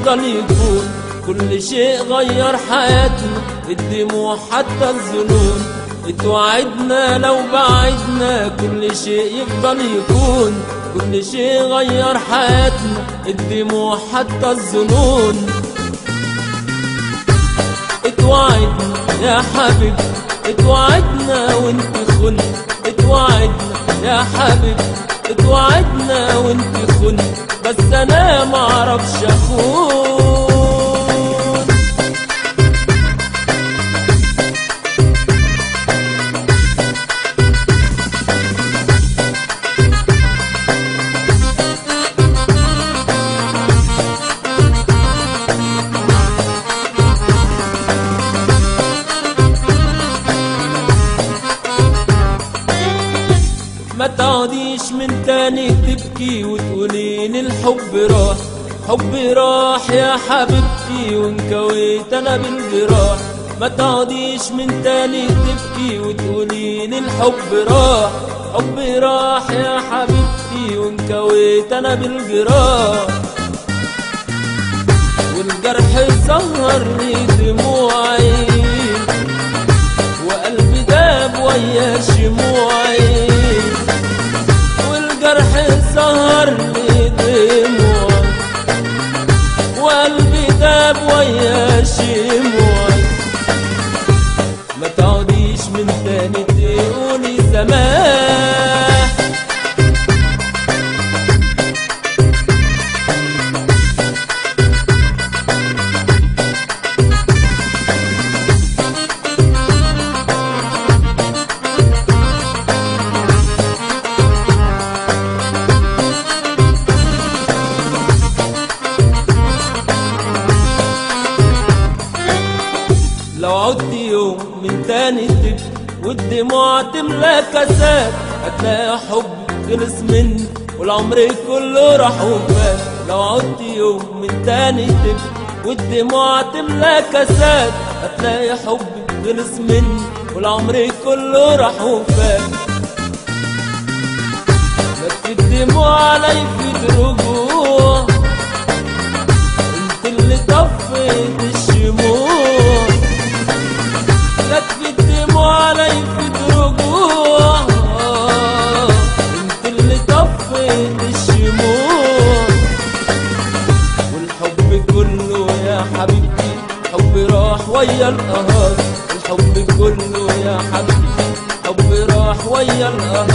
يفضل يكون كل شيء غير حياتنا الدموع حتى الظنون اتوعدنا لو بعدنا كل شيء يفضل يكون كل شيء غير حياتنا الدموع حتى الظنون اتوعدنا يا حبيبي اتوعدنا وانت خن اتوعدنا يا حبيبي اتوعدنا وانت خن بس انا معرفش اخون ما تقعديش من تاني تبكي وتقولين الحب راح حبي راح يا حبيبتي وانكويت انا بالجراح ما تقعديش من تاني تبكي وتقولين الحب راح حبي راح يا حبيبتي وانكويت انا بالجراح والجرح سهرني دموعي وقلبي داب ويا شموعي والجرح سهرني دموعي وقلبي داب ويا شموعي ما تعوديش من تاني تقولي سماح لو عدت يوم من تاني تبكي والدموع تملى كاسات هتلاقي حب خلص مني والعمر كله راح وفات لو عدت يوم من تاني تبكي والدموع تملى كاسات هتلاقي حب خلص مني والعمر كله راح وفات لف الدموع علي في رجوع انت اللي طفيت الشموع لف الدموع علي في رجوع انت اللي طفيت الشموع والحب كله يا حبيبتي حب راح ويا القهار الحب كله يا حبيبتي حب راح ويا القهار